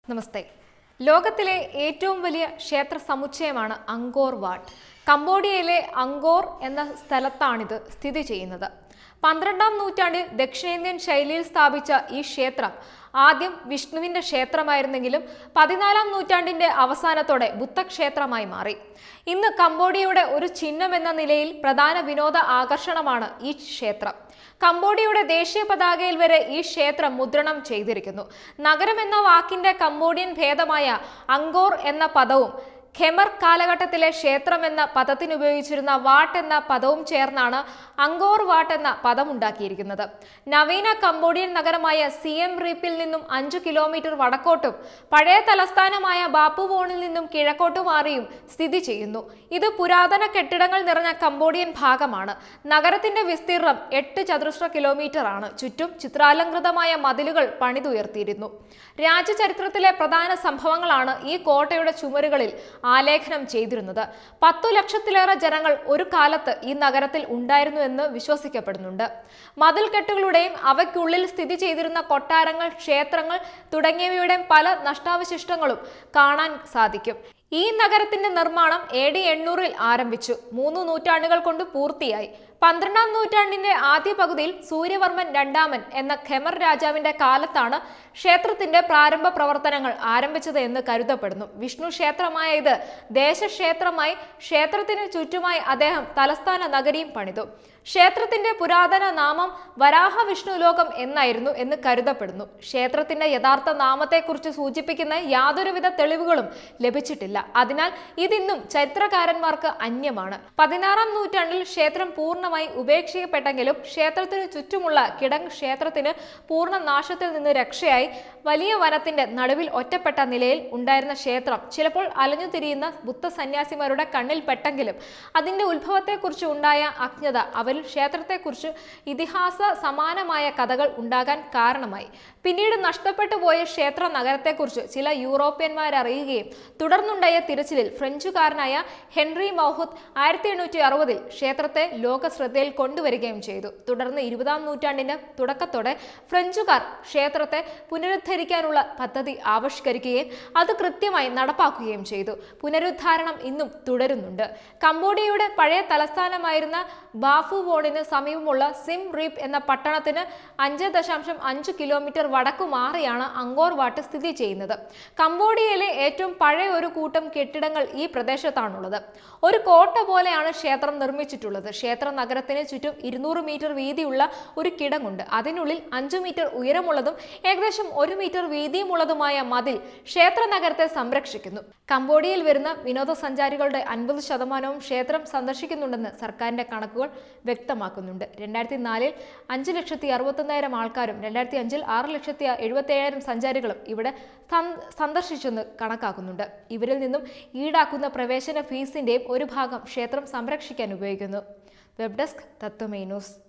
നമസ്തേ ലോകത്തിലെ ഏറ്റവും വലിയ ക്ഷേത്ര സമുച്ചയമാണ് അങ്കോർ വാട്ട് കംബോഡിയയിലെ അങ്കോർ എന്ന സ്ഥലത്താണിത് സ്ഥിതി ചെയ്യുന്നത് പന്ത്രണ്ടാം നൂറ്റാണ്ടിൽ ദക്ഷിണേന്ത്യൻ ശൈലിയിൽ സ്ഥാപിച്ച ഈ ക്ഷേത്രം ആദ്യം വിഷ്ണുവിന്റെ ക്ഷേത്രമായിരുന്നെങ്കിലും പതിനാലാം നൂറ്റാണ്ടിന്റെ അവസാനത്തോടെ ബുദ്ധക്ഷേത്രമായി മാറി ഇന്ന് കംബോഡിയയുടെ ഒരു ചിഹ്നം എന്ന നിലയിൽ പ്രധാന വിനോദ ആകർഷണമാണ് ഈ ക്ഷേത്രം കംബോഡിയയുടെ ദേശീയ പതാകയിൽ വരെ ഈ ക്ഷേത്രം മുദ്രണം ചെയ്തിരിക്കുന്നു നഗരം എന്ന വാക്കിന്റെ കംബോഡിയൻ ഭേദമായ അങ്കോർ എന്ന പദവും ഖെമർ കാലഘട്ടത്തിലെ ക്ഷേത്രം എന്ന പദത്തിന് ഉപയോഗിച്ചിരുന്ന വാട്ട് എന്ന പദവും ചേർന്നാണ് അങ്കോർ വാട്ട് എന്ന പദം ഉണ്ടാക്കിയിരിക്കുന്നത് നവീന കംബോഡിയൻ നഗരമായ സിയം റീപ്പിൽ നിന്നും അഞ്ചു കിലോമീറ്റർ വടക്കോട്ടും പഴയ തലസ്ഥാനമായ ബാപ്പുവോണിൽ നിന്നും കിഴക്കോട്ടു മാറിയും സ്ഥിതി ചെയ്യുന്നു ഇത് പുരാതന കെട്ടിടങ്ങൾ നിറഞ്ഞ കംബോഡിയൻ ഭാഗമാണ് നഗരത്തിന്റെ വിസ്തീർണം എട്ട് ചതുരശ്ര കിലോമീറ്റർ ആണ് ചുറ്റും ചിത്രാലങ്കൃതമായ മതിലുകൾ പണിതുയർത്തിയിരുന്നു രാജ്യചരിത്രത്തിലെ പ്രധാന സംഭവങ്ങളാണ് ഈ കോട്ടയുടെ ചുമരുകളിൽ ആലേഖനം ചെയ്തിരുന്നത് പത്തു ലക്ഷത്തിലേറെ ജനങ്ങൾ ഒരു കാലത്ത് ഈ നഗരത്തിൽ ഉണ്ടായിരുന്നു എന്ന് വിശ്വസിക്കപ്പെടുന്നുണ്ട് മതിൽക്കെട്ടുകളുടെയും അവയ്ക്കുള്ളിൽ സ്ഥിതി ചെയ്തിരുന്ന കൊട്ടാരങ്ങൾ ക്ഷേത്രങ്ങൾ തുടങ്ങിയവയുടെയും പല നഷ്ടാവശിഷ്ടങ്ങളും കാണാൻ സാധിക്കും ഈ നഗരത്തിന്റെ നിർമ്മാണം എ ഡി എണ്ണൂറിൽ ആരംഭിച്ചു മൂന്ന് നൂറ്റാണ്ടുകൾ കൊണ്ട് പൂർത്തിയായി പന്ത്രണ്ടാം നൂറ്റാണ്ടിന്റെ ആദ്യ പകുതിയിൽ സൂര്യവർമ്മൻ രണ്ടാമൻ എന്ന ഖെമർ രാജാവിന്റെ കാലത്താണ് ക്ഷേത്രത്തിന്റെ പ്രാരംഭ പ്രവർത്തനങ്ങൾ ആരംഭിച്ചത് എന്ന് കരുതപ്പെടുന്നു വിഷ്ണു ക്ഷേത്രമായ ഇത് ദേശക്ഷേത്രമായി ക്ഷേത്രത്തിന് ചുറ്റുമായി അദ്ദേഹം തലസ്ഥാന നഗരിയും പണിതു ക്ഷേത്രത്തിന്റെ പുരാതന നാമം വരാഹ വിഷ്ണു ലോകം എന്നായിരുന്നു എന്ന് കരുതപ്പെടുന്നു ക്ഷേത്രത്തിന്റെ യഥാർത്ഥ നാമത്തെക്കുറിച്ച് സൂചിപ്പിക്കുന്ന യാതൊരുവിധ തെളിവുകളും ലഭിച്ചിട്ടില്ല അതിനാൽ ഇതിന്നും ചരിത്രകാരന്മാർക്ക് അന്യമാണ് പതിനാറാം നൂറ്റാണ്ടിൽ ക്ഷേത്രം പൂർണ്ണമായി ഉപേക്ഷിക്കപ്പെട്ടെങ്കിലും ക്ഷേത്രത്തിന് ചുറ്റുമുള്ള കിടങ് ക്ഷേത്രത്തിന് പൂർണ്ണ നാശത്തിൽ നിന്ന് രക്ഷയായി വലിയ വനത്തിന്റെ നടുവിൽ ഒറ്റപ്പെട്ട നിലയിൽ ഉണ്ടായിരുന്ന ക്ഷേത്രം ചിലപ്പോൾ അലഞ്ഞു തിരിയുന്ന ബുദ്ധ സന്യാസിമാരുടെ കണ്ണിൽ പെട്ടെങ്കിലും അതിന്റെ ഉത്ഭവത്തെക്കുറിച്ച് ഉണ്ടായ അജ്ഞത അവരിൽ ക്ഷേത്രത്തെക്കുറിച്ച് ഇതിഹാസ സമാനമായ കഥകൾ ഉണ്ടാകാൻ കാരണമായി പിന്നീട് നഷ്ടപ്പെട്ടു പോയ ക്ഷേത്ര നഗരത്തെക്കുറിച്ച് ചില യൂറോപ്യന്മാർ അറിയുകയും തുടർന്നുണ്ടായ തിരച്ചിലിൽ ഫ്രഞ്ചുകാരനായ ഹെൻറി മൗഹുത്ത് ആയിരത്തി എണ്ണൂറ്റി അറുപതിൽ ക്ഷേത്രത്തെ ലോക ശ്രദ്ധയിൽ കൊണ്ടുവരികയും ചെയ്തു തുടർന്ന് ഇരുപതാം നൂറ്റാണ്ടിന്റെ തുടക്കത്തോടെ ഫ്രഞ്ചുകാർ ക്ഷേത്രത്തെ പുനരുദ്ധരിക്കാനുള്ള പദ്ധതി ആവിഷ്കരിക്കുകയും അത് കൃത്യമായി നടപ്പാക്കുകയും ചെയ്തു പുനരുദ്ധാരണം ഇന്നും തുടരുന്നുണ്ട് കംബോഡിയയുടെ പഴയ തലസ്ഥാനമായിരുന്ന ബാഫുവോണിന് സമീപമുള്ള സിം റീപ്പ് എന്ന പട്ടണത്തിന് അഞ്ച് ദശാംശം അഞ്ച് കിലോമീറ്റർ വടക്കു മാറിയാണ് അങ്കോർ വാട്ട് സ്ഥിതി ചെയ്യുന്നത് കംബോഡിയയിലെ ഏറ്റവും പഴയ ഒരു കൂട്ടം കെട്ടിടങ്ങൾ ഈ പ്രദേശത്താണുള്ളത് ഒരു കോട്ട പോലെയാണ് ക്ഷേത്രം നിർമ്മിച്ചിട്ടുള്ളത് ക്ഷേത്ര നഗരത്തിന് ചുറ്റും ഇരുന്നൂറ് മീറ്റർ വീതിയുള്ള ഒരു കിടങ്ങുണ്ട് അതിനുള്ളിൽ അഞ്ചു മീറ്റർ ഉയരമുള്ളതും ഏകദേശം ഒരു മീറ്റർ വീതിയുമുള്ളതുമായ മതിൽ ക്ഷേത്ര നഗരത്തെ സംരക്ഷിക്കുന്നു കംബോഡിയയിൽ വരുന്ന വിനോദസഞ്ചാരികളുടെ അൻപത് ശതമാനവും ക്ഷേത്രം സന്ദർശിക്കുന്നുണ്ടെന്ന് സർക്കാരിന്റെ കണക്കുകൾ വ്യക്തമാക്കുന്നുണ്ട് രണ്ടായിരത്തി നാലിൽ അഞ്ച് ലക്ഷത്തി അറുപത്തൊന്നായിരം ആൾക്കാരും രണ്ടായിരത്തി അഞ്ചിൽ ആറ് ലക്ഷത്തി എഴുപത്തി ഏഴായിരം സഞ്ചാരികളും ഇവിടെ സന്ദ- സന്ദർശിച്ചെന്ന് കണക്കാക്കുന്നുണ്ട് ഇവരിൽ നിന്നും ഈടാക്കുന്ന പ്രവേശന ഫീസിന്റെയും ഒരു ഭാഗം ക്ഷേത്രം സംരക്ഷിക്കാൻ ഉപയോഗിക്കുന്നു വെബ് ഡെസ്ക് തത്വമേ ന്യൂസ്